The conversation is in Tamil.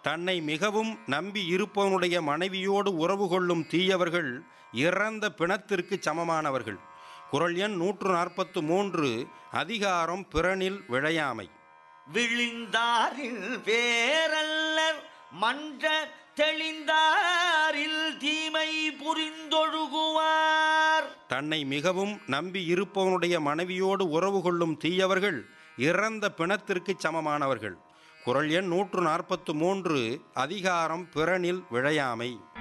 தன்னை மிகவும் நம்பி இருப்பவனுடைய மனைவியோடு உறவு கொள்ளும் தீயவர்கள் இறந்த பிணத்திற்கு சமமானவர்கள் குரல் எண் நூற்று நாற்பத்து மூன்று அதிகாரம் பிறனில் விழையாமை விழிந்தாரில் வேரல்லர் மன்ற தெளிந்தாரில் தீமை புரிந்தொழுகுவார் தன்னை மிகவும் நம்பி இருப்பவனுடைய மனைவியோடு உறவு கொள்ளும் தீயவர்கள் இறந்த பிணத்திற்கு சமமானவர்கள் குரல் எண் நூற்று நாற்பத்து மூன்று அதிகாரம் பிறனில் விழையாமை